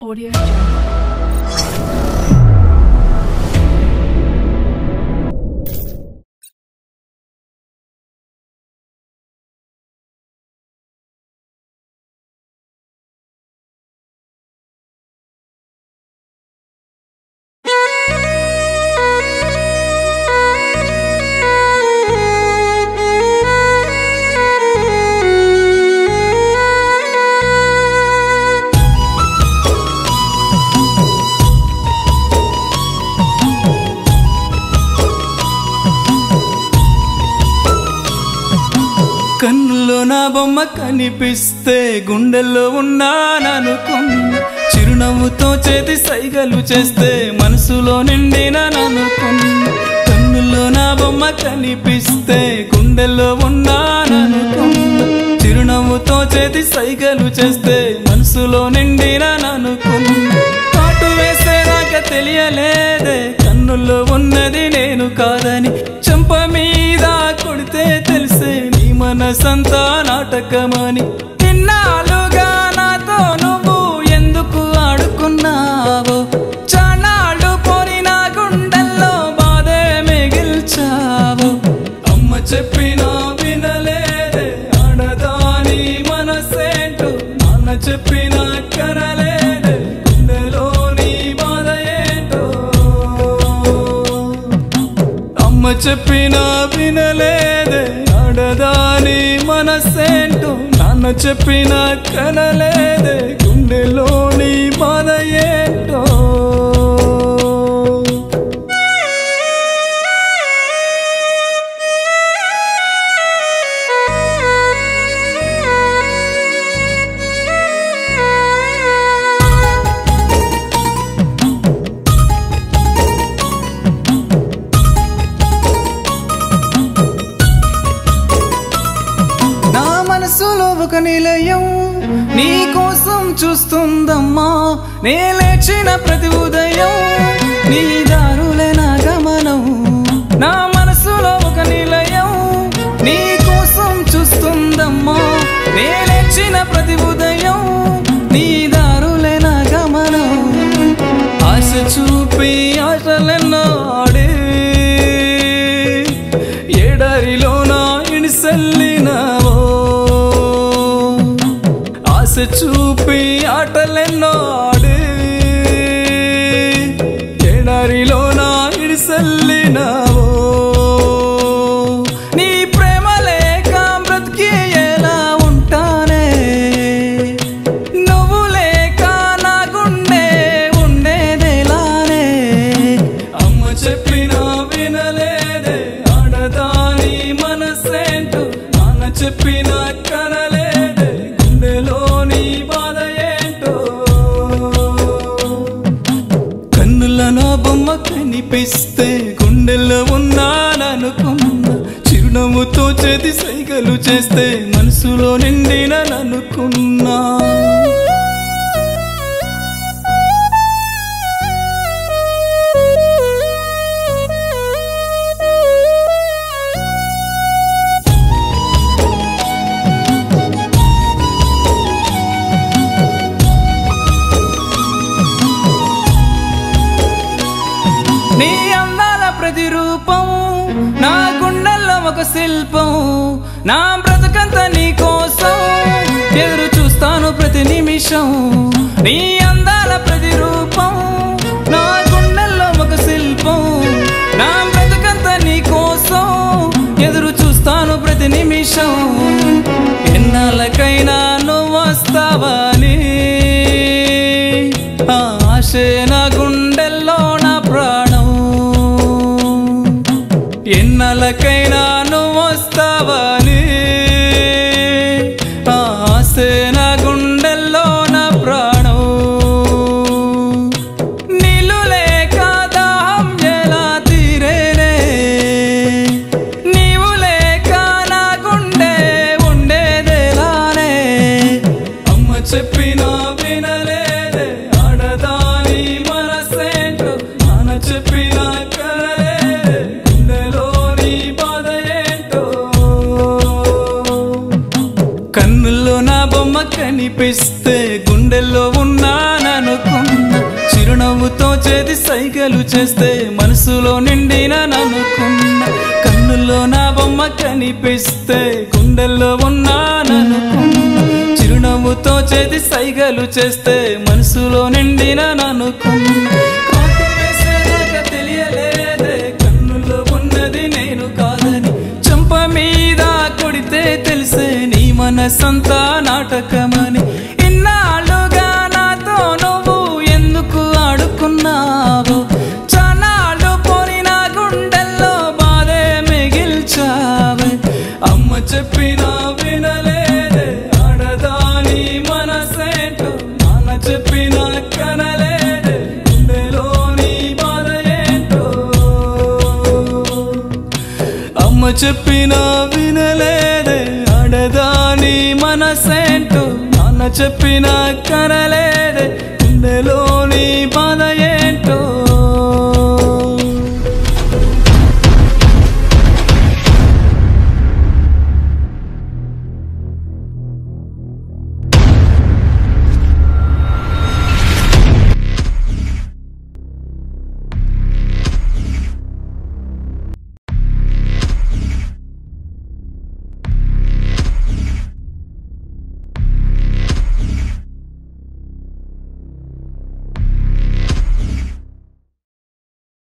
Audio Jungle. కన్నుల్లో నా బొమ్మ కనిపిస్తే గుండెల్లో ఉన్నాననుకున్నా చిరునవ్వుతో చేతి సైగలు చేస్తే మనసులో నిండినాననుకున్నా కన్నుల్లో నా బొమ్మ కనిపిస్తే గుండెల్లో ఉన్నాననుకున్నా చిరునవ్వుతో చేతి సైగలు చేస్తే మనసులో నిండినాననుకున్నా కాటు వేసేదాకా తెలియలేదే కన్నుల్లో ఉన్నది నేను కాదని చెంప మీద కొడితే తెలిసే నీ మనసంతా నాటకమని ఇన్నాళ్ళుగా నాతో నువ్వు ఎందుకు ఆడుకున్నావో చానాళ్ళు పోని నా గుండెల్లో బాధే మిగిల్చావు అమ్మ చెప్పినా వినలేదే ఆడదాని మనసేంటో నాన్న చెప్పినా కనలేదే గుండెలోని బాధ ఏంటో అమ్మ చెప్పినా వినలేదే ఆడదాని మనసేంటో నాన్న చెప్పినా కనలేదే గుండెలోని బాధ ఏంటో నా మనసులో ఒక నిలయం నీ కోసం చూస్తుందమ్మా నే లేచిన ప్రతి ఉదయం నీ దారులే నా గమనం నా మనసులో ఒక నిలయం నీ కోసం చూస్తుందమ్మా నే లేచిన ప్రతి ఉదయం నీ దారులే నా గమనం ఆశ చూపి ఆటలెన్నో ఆడే ఎడరిలో నా ఇడిసెల్లినావో ఆశ చూపి ఆటలెన్నో ఆడే ఎడరిలో నా ఇడిసెల్లినావో నీ ప్రేమ లేక బ్రతికి ఎలా ఉంటానే నువ్వు లేక నా గుండె ఉండేదేలానే అమ్మ చెప్పినా వినలేదే ఆడదాని మనసేంటో నాన్న చెప్పినా కనలేదే గుండెలోని బాధ ఏంటో కన్నులలో బొమ్మ కనిపిస్తే గుండెల్లో ఉన్నాననుకున్నా చిరునవ్వుతో చేతి సైగలు చేస్తే మనసులో నిండిననుకున్నా నీ అందాల ప్రతిరూపం నా గుండెల్లో ఒక శిల్పం నా బ్రతుకంత నీ కోసం ఎదురు చూస్తాను ప్రతి నిమిషం నీ అందాల ప్రతిరూపం నా గుండెల్లో ఒక శిల్పం నా బ్రతుకంత నీ కోసం ఎదురు చూస్తాను ప్రతి నిమిషం ఎన్నాళ్ళకైనా నువ్వు వస్తావని ఆ ఆశే నా గుండెల్లో నా ప్రాణం ఎన్నలకైనా నువ్వు వస్తావని ఆ ఆశే నా గుండెల్లో నా ప్రాణం నీళ్ళు లేక దాహం ఎలా తీరేనే నీవు లేక నా గుండె ఉండేదేలానే అమ్మ చెప్పినా వినలేదే ఆడదాని మనసేంటో నాన్న చెప్పినా కనలేదే గుండెలోని బాధ ఏంటో కన్నుల్లో నా బొమ్మ కనిపిస్తే గుండెల్లో ఉన్నాననుకున్నా తోచేది సైగలు చేస్తే మనసులో నిండిన ననుకున్నా కన్నుల్లో నా బొమ్మ కనిపిస్తే గుండెల్లో ఉన్నాననుకున్నా చిరునవ్వుతో చేతి సైగలు చేస్తే మనసులో నిండిన ననుకున్నా కాటు వేసేదాకా తెలియలేదే కన్నుల్లో ఉన్నది నేను కాదని చంప మీద కొడితే తెలిసే నీ మనసంతా నాటకమని ఇన్నాళ్ళుగా నాతో నువ్వు ఎందుకు ఆడుకున్నావు చానాళ్ళు పోని నా గుండెల్లో బాధే మిగిల్చావే అమ్మ చెప్పినా వినలేదే ఆడదాని మనసేంటో నాన్న చెప్పినా కనలేదే గుండెలోని బాధ ఏంటో అమ్మ చెప్పినా వినలేదే ఆడదాని మనసేంటో నాన్న చెప్పినా కనలేదే